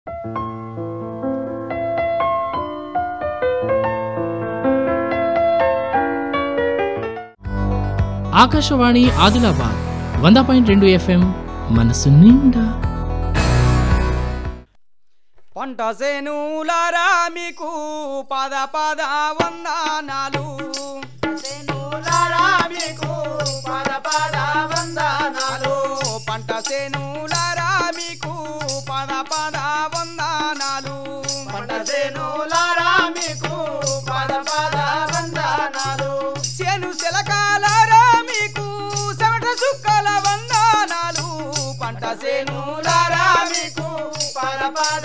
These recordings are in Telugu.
ఆకాశవాణి ఆదిలాబాద్ వంద పాయింట్ రెండు ఎఫ్ఎం మనసు నిండా పంట సేనులారా మీకు పద పద వందనాలు సేనులారా మీకు పద పద వందనాలు పంట సేనులారా మీకు పద పద వందనాలు పంట సేనులారా మీకు పద పద వందనాలు సేను శిలకాలారా మీకు చెమట సుక్కల వందనాలు పంట సేనులారా మీకు పద పద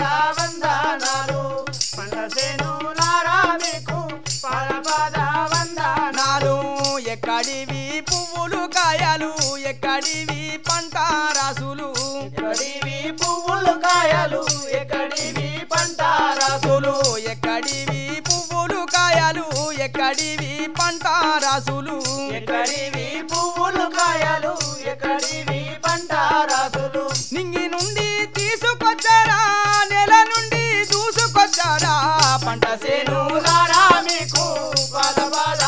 వందనాలు పంట సేనులారా మీకు పద పద వందనాలు నాలు ఎక్కడివి పువ్వులు కాయలు ఎక్కడివి పంట రాసులు ఎక్కడివి పువ్వులు కాయలు ఎక్కడివి పంట రాసులు రాసులు ఎక్కడివి పువ్వులు కాయలు ఎక్కడివి పంట రాసులు ఎక్కడివి పువ్వులు కాయలు ఎక్కడివి పంట రాసులు నింగి నుండి తీసుకొచ్చారా నెల నుండి దూసుకొచ్చారా పంట సేను సేనులారా మీకు పద పద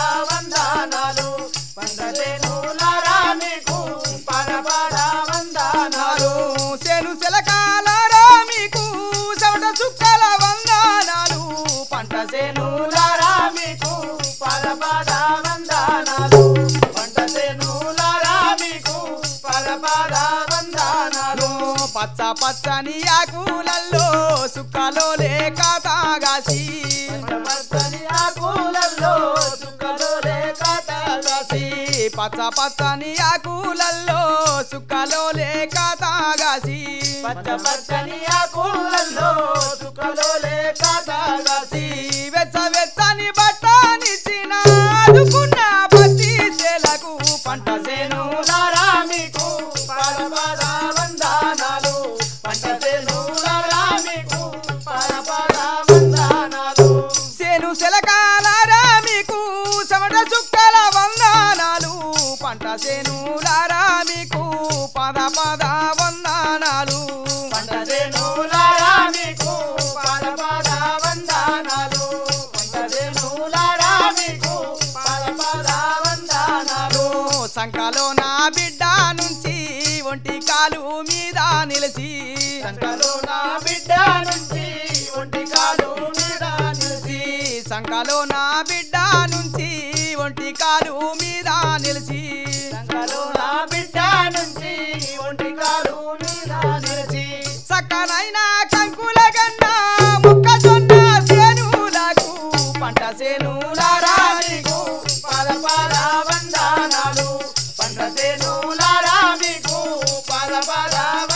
వందనాలు పంట సేనులారా మీకు పద పద వందనాలు నాలు సేను శిలకాలారా మీకు చెమట సుక్కల వందనాలు పంట సేను సేనులారా మీకు పద పద వందనాలు పంట సేనులారా మీకు పద పద వందనాలు పచ్చ పచ్చని ఆకులల్లో సుక్కలో లేక తాగాసి పచ్చని ఆకులలో చుక్కలు లేక తాగాసి పచ్చ పచ్చని ఆకులల్లో సుక్కలో లేక తాగాసి పచ్చ పచ్చని ఆకులలో చుక్కలు లేక తాగాసి వెచ్చ వెచ్చని బట్టనిచ్చిన ఆదుకున్న పత్తి చేలకు పంట సేను సేనులారా మీకు పద పద వందనాలు పంట సేనులారా మీకు పద పద వందనాలు సేను శిలకాలారా మీకు చెమట చుక్కల వందనాలు పంట సేనులారా మీకు పద పద వందనాలు పంట సేనులారా మీకు పద పద వందనాలు పంట సేనులారా మీకు పద పద వందనాలు సంకలో నా బిడ్డ నుంచి ఒంటి కాలు మీద నిలిచి సంకలో నా బిడ్డ నుంచి ఒంటి కాలు మీద నిలిచి సంకలో నా బిడ్డ నుంచి ఒంటి కాలు మీద నిలిచి సంకలో నా బిడ్డ నుంచి ఒంటి కాలు మీద నిలిచి సక్కనైన కంకుల గన్నా మొక్కజొన్న సేనులకు పంట సేనులారా మీకు పద పద వందనాలు పంట సేనులారా మీకు పద పద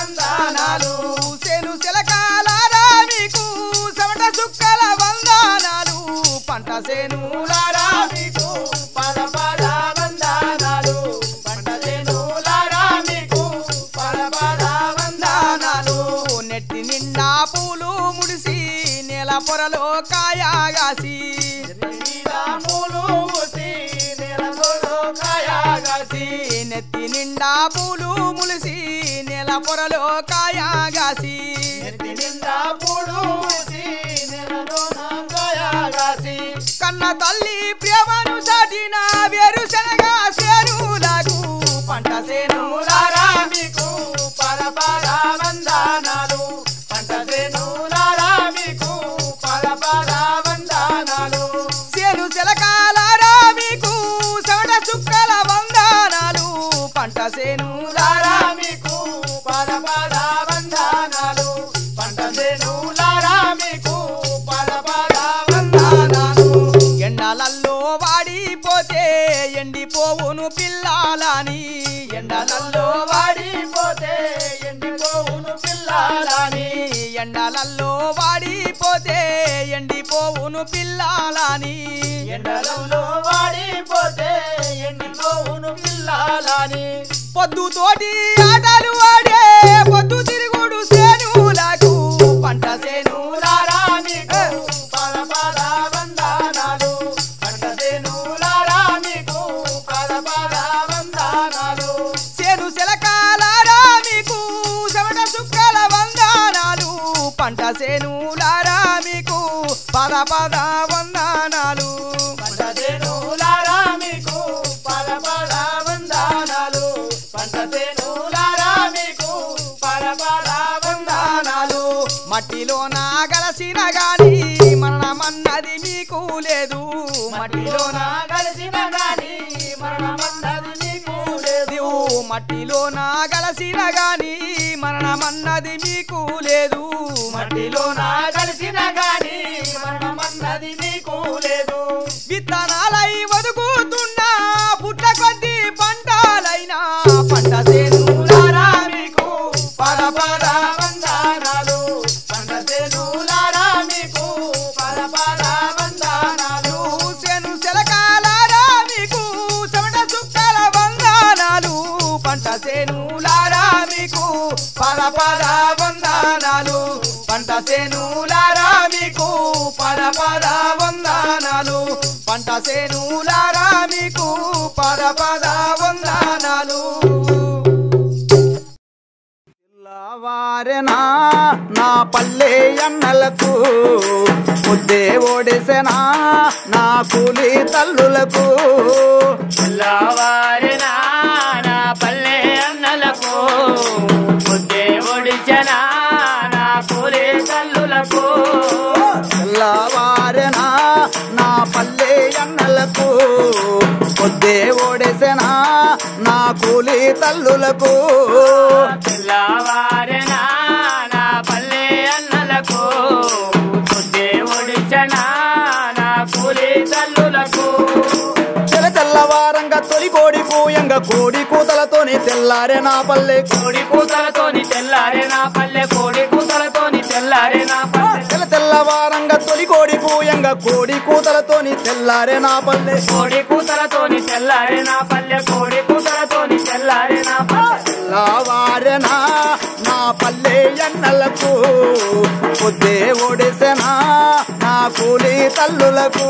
వందనాలు సేను శిలకాలారా మీకు చెమట సుక్కల వందనాలు పంట సేనులారా మీకు పద పద వందనాలు పంట సేనులారా మీకు పద పద వందనాలు వందనాలు నెట్టి నిండా పూలు ముడిసి నేల పొరలో కాయగాసి మీద పూలు పూసి నేలతో కాయగాసి నెత్తి నిండా పూలు ములిసి నేల పొరలో కాయగాసి నెత్తి నిండా పూలు పూసి నేలలోన కాయగాసి కన్న తల్లి ప్రేమను సాటిన వేరుశనగ సేనులకు పంట సేనులారా సేనులారా మీకు పద పద వందనాలు పంట సేనులారా మీకు పద పద వందనాలు సేను శిలకాలారా మీకు చెమట చుక్కల వందనాలు పంట సేనులారా సేనులారా మీకు పద పద వందనాలు పంట సేనులారా మీకు పద పద వందనాలు ఎండలల్లో వాడిపోతే ఎండిపోవును పిల్లాలని ఎండలల్లో వాడిపోతే ఎండిపోవును పిల్లాలని ఎండలల్లో వాడిపోతే ఎండిపోవును పిల్లాలని ఎండలలో వాడిపోతే ఎండిపోవును పిల్లాలని పొద్దుతోటి ఆటలు ఆడే పొద్దు తిరుగుడు సేనులకు పంట సేను సేనులారా మీకు పద పద వందనాలు పంట సేనులారా మీకు పద పద వందనాలు సేను శిలకాలారా మీకు చెమట చుక్కల వందనాలు పంట సే సేనులారా మీకు పద పద వందనాలు పంటసేనులారా మీకు పద పద వందనాలు పంటసేనులారా మీకు పద పద వందనాలు మట్టిలో నా గలసిన గాని మరణమన్నది మీకు లేదు మట్టిలో మట్టిలోన కలిసిన గాని మరణమన్నది నీకు లేదు నీవు మట్టిలో నా గలసిన గాని మరణమన్నది మీకు లేదు మట్టిలోన కలిసిన గాని మరణమన్నది నీకు లేదు విత్తనాలై వదుకుతున్నా పుట్ట కొద్ది పంటలైనా పంట సేనులారా మీకు పద పద వందనాలు పంటసేనులారా మీకు పద పద వందనాలు సేను సెలకాలారా మీకు చెమట చుక్కల వందనాలు పంట సేనులారా మీకు పద పద వందనాలు పంట సేనులారా మీకు పద పద వందనాలు పంట సేనులారా మీకు పద పద వందనాలు వారెనా నా పల్లె అన్నలకు ముద్దే ఓడిసెనా నా కూలి తల్లులకు తెల్లవారినా నా పల్లె అన్నలకు ముద్దే ఒడిచనా నా కూలి తల్లులకు తెల్లవారెనా నా పల్లె అన్నలకు ముద్దే ఓడిసెనా నా కూలి తల్లులకు తెల్లవారినా నా పల్లె అన్నలకు ముద్దే ఒడిచనా నా కూలి తల్లులకు తెల్ల తెల్లవారంగా తొలి కోడి పూయంగా కోడి కూతలతోని తెల్లారే నా పల్లె కోడి కూతలతోని తెల్లారే నా పల్లె కోడి కూతలతోని తెల్లారే నా పల్లె తెల్ల తెల్లవారంగా తొలి కోడి పూయంగా కోడి కూతలతోని తెల్లారే నా పల్లె కోడి కూతలతోని తెల్లారే నా పల్లె కోడి కూతలతోని తెల్లారే నా పల్లె తెల్లవారెనా నా పల్లె ఎన్నలకు పొద్దే ఓడిసెనా నా కూలి తల్లులకు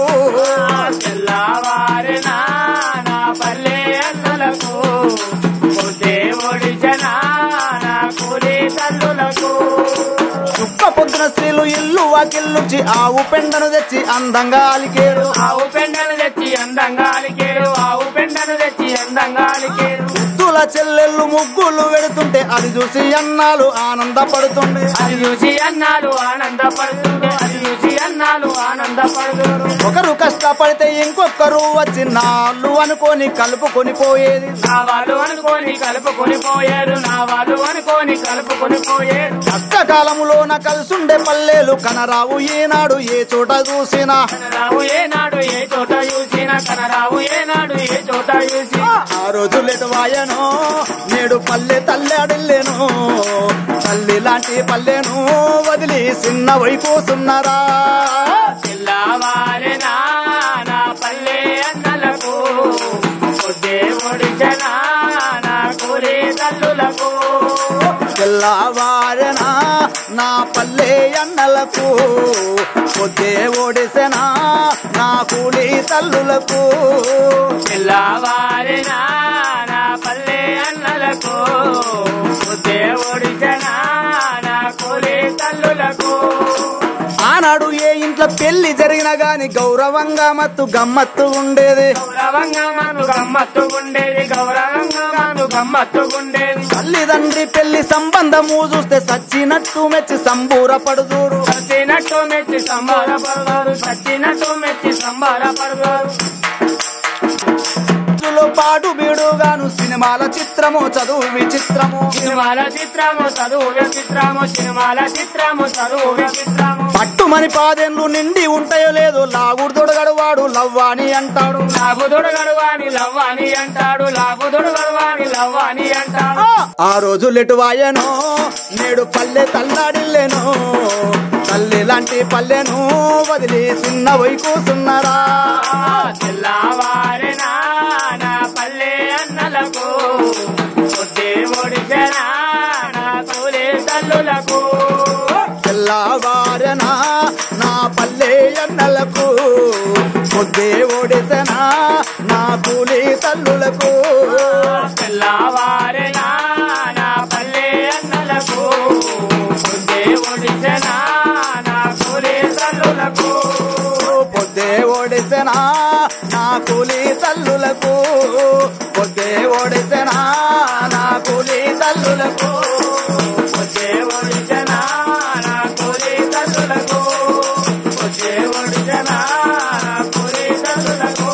తెల్లవారినా నా పల్లె అన్నలకు పొద్దే ఒడిచనా నా కూలి తల్లులకు చుక్క పొద్దున స్త్రీలు ఇల్లు వాకిల్లుచి ఆవు పెండను తెచ్చి అందంగా అలికేరు ఆవు పెండను తెచ్చి అందంగా అలికేరు ఆవు పెండను తెచ్చి అందంగా అలికేరు ముద్దుల చెల్లెళ్ళు ముగ్గులు వెడుతుంటే అది చూసి అన్నాలు ఆనందపడుతుండే అది చూసి అన్నాలు ఆనందపడుతుండే అది చూసి అన్నాలు ఆనందపడుతురు ఒకరు కష్టపడితే ఇంకొకరు వచ్చి నాళ్ళు అనుకొని కలుపుకొని పోయేది నా వాళ్ళు అనుకోని కలుపుకొని పోయారు నా వాళ్ళు అనుకోని కలుపుకొని పోయారు కష్టకాలములోన కలిసుండే పల్లెలు కనరావు ఈనాడు ఏ చోట చూసినా కనరావు ఏనాడు ఏ చోట చూసినా కనరావు ఏనాడు ఏ చోట చూసి ఆ రోజు లెటువాయను నేడు పల్లె తల్లడిల్లేను తల్లి లాంటి పల్లెను వదిలి చిన్న వైకోసున్నారా తెల్లవారినా నా పల్లె అన్నలకు పొద్దే ఒడిచనా నా కూలి తల్లులకు తెల్లవారెనా నా పల్లె అన్నలకు పొద్దే ఓడిసెనా నా కూలి తల్లులకు తెల్లవారినా నా పల్లె అన్నలకు పొద్దే ఒడిచనా నా కూలి తల్లులకు ఆనాడు ఏ ఇంట్లో పెళ్లి జరిగినా గాని గౌరవంగా మత్తు గమ్మత్తు ఉండేది గౌరవంగా మాను గమ్మత్తు ఉండేది గౌరవంగా మాను గమ్మత్తు ఉండేది తల్లిదండ్రి పెళ్లి సంబంధము చూస్తే సచ్చినట్టు మెచ్చి సంబూరపడుదూరు సచ్చినట్టు మెచ్చి సంబారపడతారు సచ్చినట్టు మెచ్చి సంబారపడతారు రోజులో పాటు బీడుగాను సినిమాల చిత్రము చదువు విచిత్రము సినిమాల చిత్రము చదువు విచిత్రము సినిమాల చిత్రము చదువు విచిత్రము పట్టుమని పాదెన్లు నిండి ఉంటాయో లేదో లాగుడు దొడగడు వాడు లవ్వాని అంటాడు లాభుదుడు గడువాని లవ్వాని అంటాడు లాభుదుడు గడువాని లవ్వాని అంటాడు ఆ రోజు లెటువాయను నేడు పల్లె తల్లాడిల్లేను తల్లి లాంటి పల్లెను వదిలి చిన్న వై కూసున్నారా తెల్లవారినా నా పల్లె అన్నలకు పొద్దే ఒడిచనా నా తోలే తల్లులకు తెల్లవారనా నా పల్లె అన్నలకు పొద్దే ఓడిసనా నా కూలి తల్లులకు తెల్లవారినా నా పల్లె అన్నలకు పొద్దే ఒడిచనా తల్లులకు ఒకే ఓడిసనా నా కూలి తల్లులకు ఒకే ఓడిసనా నా కూలి తల్లులకు ఒకే ఓడిసనా నా కూలి తల్లులకు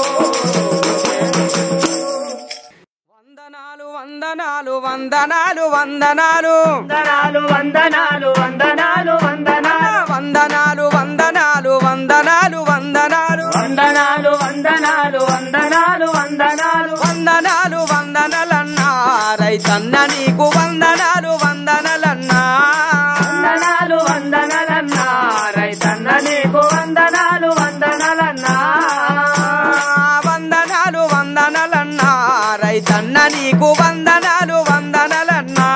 వందనాలు వందనాలు వందనాలు వందనాలు వందనాలు వందనాలు వందనాలు వందనాలు వందనాలు వందనాలు వందనాలు వందనాలు వందనాలు వందనాలు వందనాలు వందనాలు వందనాలు వందనలన్నా రైతన్న నీకు వందనాలు వందనలన్నా వందనాలు వందనాలన్నా రైతన్న నీకు వందనాలు వందనాలన్నా వందనాలు వందనలన్నా రైతన్న నీకు వందనాలు వందనలన్నా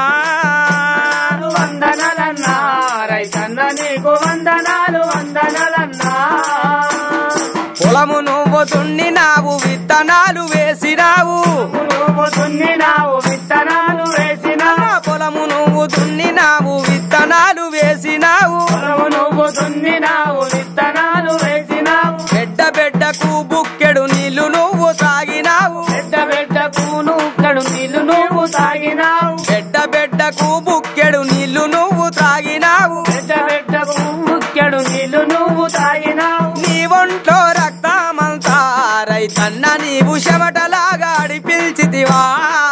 వందనాలన్నా రైతన్న నీకు వందనాలు వందనాలన్నా పొలము నువ్వు దున్నినావు విత్తనాలు వేసినావు నువ్వు దున్నినావు విత్తనాలు వేసినావు పొలము నువ్వు దున్నినావు విత్తనాలు వేసినావు పొలము నువ్వు దున్నినావు విత్తనాలు వేసినావు బిడ్డ బిడ్డకు బుక్కెడు నీళ్లు నువ్వు తాగినావు బిడ్డ బిడ్డకు నువ్వు నీళ్లు నువ్వు తాగినావు బిడ్డ బిడ్డకు బుక్కెడు నీళ్లు నువ్వు తాగినావు బిడ్డ బిడ్డకు ముఖ్యడు నీళ్లు నువ్వు తాగినావు నీ ఒంట్లో రక్తమంతా రైతన్న నీవు చెమటలాగా అడి పిలిచితివా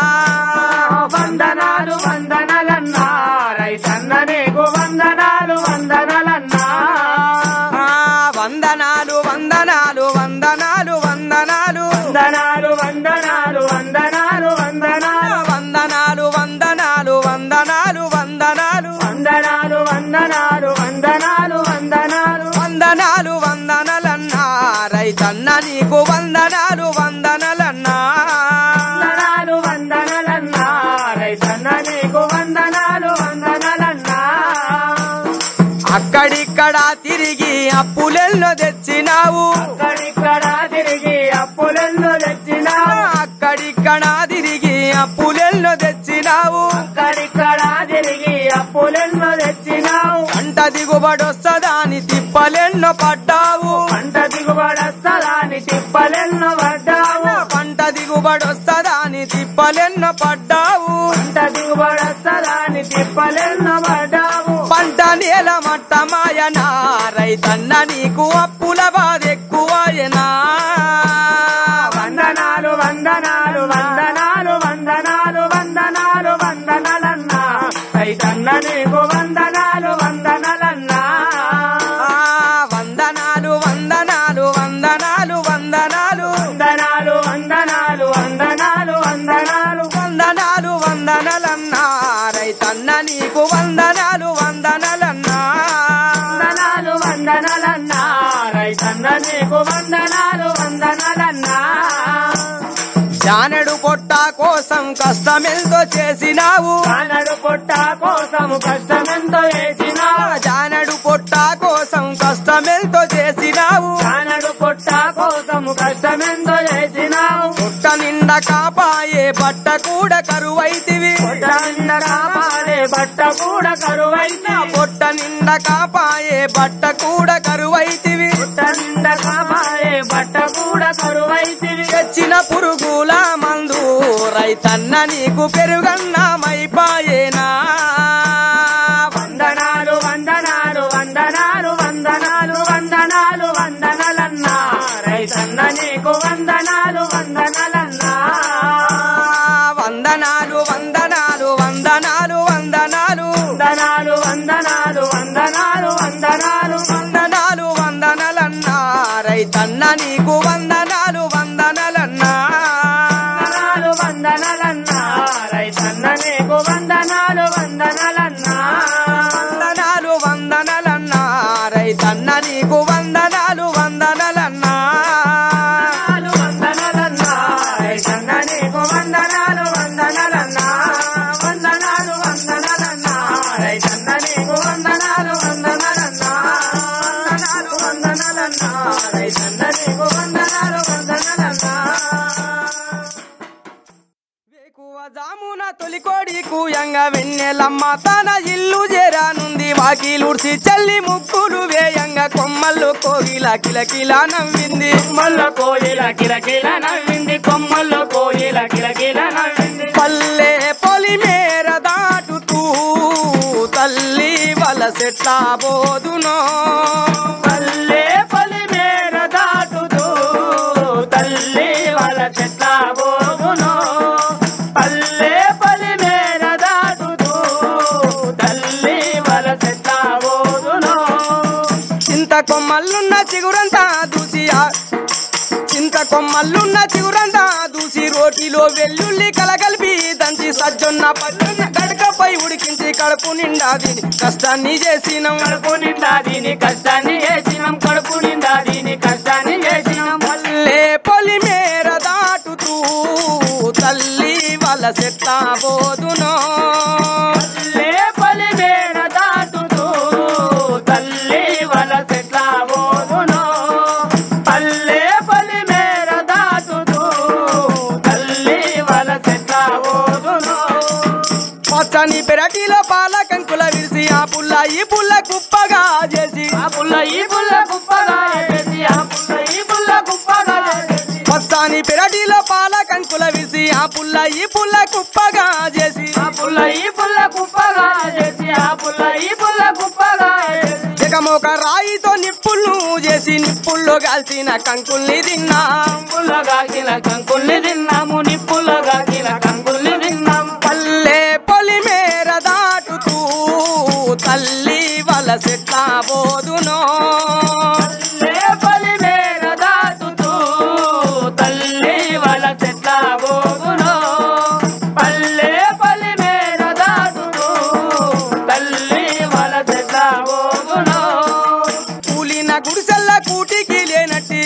వందనాలు వందనాలన్నా రైతన్న నీకు వందనాలు వందనాలన్నా ఆ, వందనాలు వందనాలు వందనాలు వందనాలు వందనాలు వందనాలు వందనాలు వందనాలు వందనాలు వందనాలు వందనాలు వందనాలు వందనాలు వందనాలు వందనాలు వందనాలు వందనాలు వందనలన్నా రైతన్న నీకు వందనాలు వందనలన్నా వందనాలు వందనాలన్నా రైతన్న నీకు వందనాలు వందనాలన్నా అక్కడిక్కడ తిరిగి అప్పులెల్లో తెచ్చినావు అక్కడిక్కడ తిరిగి అప్పులెల్లో తెచ్చినావు అక్కడిక్కడ తిరిగి అప్పులెల్లో తెచ్చినావు అక్కడిక్కడ తిరిగి అప్పులెన్నో తెచ్చినావు పంట దిగుబడొస్తదాని తిప్పలెన్నో పడ్డావు పంట దిగుబడస్తలాని తిప్పలెన్నో పడ్డావు పంట దిగుబడొస్తదాని తిప్పలెన్నో పడ్డావు పంట దిగుబడస్తలాని తిప్పలెన్నో పడ్డావు పంట నేల మట్టమాయనా రైతన్న నీకు అప్పుల బాధ ఎక్కువయనా వందనాలు వందనాలు వందనాలు వందనాలు వందనాలు వందనాలన్నా రైతన్న నీకు వందనాలు వందనాలన్నా ఆ, వందనాలు వందనాలు వందనాలు వందనాలు వందనాలు వందనాలు వందనాలు వందనాలు వందనాలు వందనలన్నా రైతన్న నీకు వందనాలు వందనలన్నా వందనాలు వందనాలన్నా రైతన్న నీకు వందనాలు వందనాలన్నా జానెడు పొట్ట కోసం కష్టమెంతో చేసినావు కానడు పొట్ట కోసము కష్టమెంతో వేసినావు జానెడు పొట్ట కోసం కష్టమెంతో చేసినావు కానడు పొట్ట కోసము కష్టమెంతో చేసినావు పొట్ట నిండా కాపాయే బట్ట కూడా కరువైతివి పొట్ట నిండా కాపాడే బట్ట కూడా కరువైతే పొట్ట నిండా కాపాయే బట్ట కూడా కరువైతివి పొట్ట నిండా కాపాడే బట్ట కూడా కరువైతివి తెచ్చిన పురుగుల మందు రైతన్న నీకు పెరుగన్నమైపాయేనా వందనాలు వందనాలు వందనాలు వందనాలు వందనాలు వందనాలన్నా రైతన్న నీకు వందనాలు వందనాలన్నా వందనాలు వందనాలు వందనాలు వందనాలు వందనాలు వందనాలు వందనాలు వందనాలు వందనాలు వందనలన్నా రైతన్న నీకు వందనాలు వందనలన్నా వందనాలు వందనాలన్నా రైతన్న నీకు వందనాలు వందనాలన్నా వందనాలు వందనలన్నా రైతన్న నీకు వందనాలు వందనలన్నా వందనాలు వందనాలన్నా రైతన్న నీకు వందనాలు వందనాలన్నా వందనాలు వందనాలన్నా రైతన్న నీకు వందనాలు వందనాలన్నా వందనాలు వందనాలన్నా రైతన్న నీకు వందనాలు వందనాలన్నా వేకువ జామున తొలికోడి కూయంగా వెన్నెలమ్మ తన ఇల్లు చేరానుంది వాకిలుడ్సి చల్లి ముక్కులు వేయంగా కొమ్మల్లో కోగిల కోయిల కిలకిల నవ్వింది కొమ్మల్లో కోయిల కిలకిల నవ్వింది కొమ్మల్లో కోయిల కిలకిల నవ్వింది పల్లె పొలిమేర దాటుతూ తల్లి వలసెట్లా బోదునో పల్లె పల్లి మేర దాటుతూ తల్లి వాళ్ళ చెట్ల బోగును పల్లె పల్లి మేర దాటుతూ తల్లి వాళ్ళ చెట్ల బోగును చింత కొమ్మల్లున్న చిగురంతా దూసి ఆ- చింత కొమ్మల్లున్న చిగురంతా దూసి రోటిలో వెల్లుల్లి కలగలిపి దంచి సజ్జొన్న పళ్ళున్న గడకపై ఉడికించి కడుపు నిండా తిని కష్టాన్ని చేసినాం కడుపు నిండా దీని కష్టాన్ని చేసినాం కడుపు నిండా దీని కష్టాన్ని చేసినాం పల్లె పొలిమేర దాటుతూ తల్లి వలసెట్లా బోదునో పల్లె పల్లి మేర దాటుతూ తల్లి వాళ్ళ చెట్ల బోగును పల్లె పల్లి మేర దాటుతూ తల్లి వాళ్ళ చెట్ల బోగును పచ్చని పెరటిలో పాల కంకుల విరిసి ఆ పుల్ల ఈ పుల్ల కుప్పగా చేసి ఆ పుల్ల ఈ పుల్ల కుప్పగా చేసి ఆ పుల్ల ఈ పుల్ల కుప్పగా చేసి పచ్చని పెరటిలో పాల కంకుల విరిసి ఆ పుల్ల ఈ పుల్ల కుప్పగా చేసి ఆ పుల్ల ఈ పుల్ల కుప్పగా చేసి ఆ పుల్ల ఈ పుల్ల కుప్పగా చేసి జగమొక రాయితో నిప్పులు చేసి నిప్పుల్లో కాల్చిన కంకుల్ని తిన్నా కంకుల్లో కాకిల కంకుల్ని తిన్నాము నిప్పుల్లో కాకిల కంకుల్ని తిన్నాము పల్లె పొలిమేర దాటుతూ తల్లి వలసెట్లా బోదునో పల్లె పల్లి మేర దాటుతూ తల్లి వాళ్ళ చెట్ల బోగును పల్లె పల్లి మేర దాటుతూ తల్లి వాళ్ళ చెట్ల బోగును కూలిన గుడిసెల్ల కూటికి లేనట్టి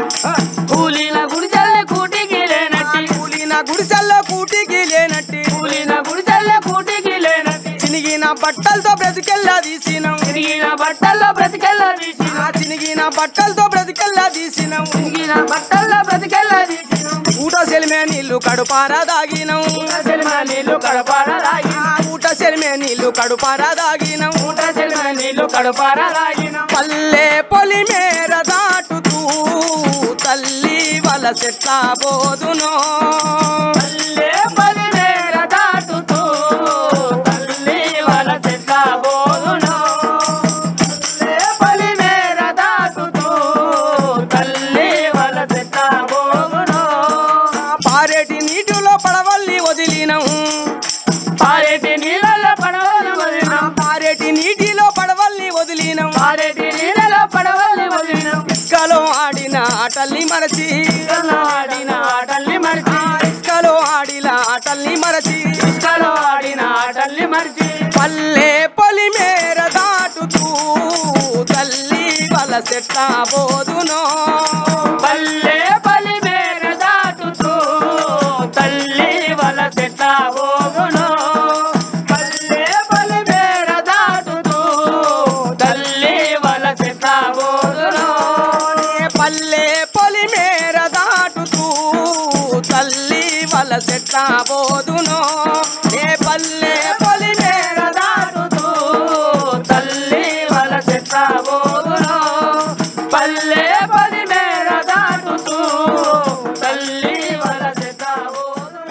కూలిన గుడిచల్ల కూటికి లేనట్టి కూలిన గుడిసెల్లో కూటికి లేనట్టి కూలిన గుడిచల్ల కూటికి లేనట్టి చినిగిన బట్టలతో బ్రతికెల్లా తీసినాం తిరిగిన బట్టల్లో బ్రతికెల్లా తీసిన ఆ చినిగిన బట్టలతో బ్రతికెల్లా తీసినాం తిరిగిన బట్టల్లో బ్రతికెల్లా తీసిన ఊట సెలిమే నీళ్లు కడుపారా దాగినాం సినిమా నీళ్లు కడపార రాగిన ఆ ఊట సెలిమే నీళ్లు కడుపారా దాగినాం ఊట సినిమా నీళ్లు కడపార రాగిన పల్లె పొలిమేర దాటుతూ తల్లి వలసెట్లా బోదునో పల్లె పల్లి మేర దాటుతూ తల్లి వాళ్ళ చెట్ల బోదును పల్లె పల్లి మేర దాటుతూ తల్లి వాళ్ళ చెట్ల బోదును పారేటి నీటిలో పడవల్లి వదిలినాం పారేటి నీళ్ళలో పడవలు వదిలినాం పారేటి నీటిలో పడవల్ని వదిలినాం పారేటి నీళ్ళలో పడవల్ని వదిలినాం ఇసుకలో ఆడిన ఆటల్ని మరచి ఇసుకలో ఆడిన ఆటల్ని మరిచి ఇసుకలో ఆడిన ఆటల్ని మరచి ఇసుకలో ఆడిన ఆటల్ని మరిచి పల్లె పొలిమేర దాటుతూ తల్లి వలసెట్లా బోదునో పల్లె పల్లి మేర దాటుతూ తల్లి వల చెట్ల పోగును పల్లె పల్లి మేర దాటుతూ తల్లి వల చెట్ల పోగును పల్లె పొలిమేర దాటుతూ తల్లి వలసెట్లా బోదునో ఏ పల్లె పొలిమేర దాటుతూ తల్లి వల చెట్ల పోగును పల్లె పల్లి మేర దాటుతూ తల్లి వల చెట్ల పోగును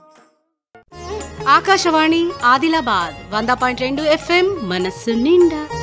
ఆకాశవాణి ఆదిలాబాద్ వంద పాయింట్ రెండు ఎఫ్ఎం మనస్సు నిండా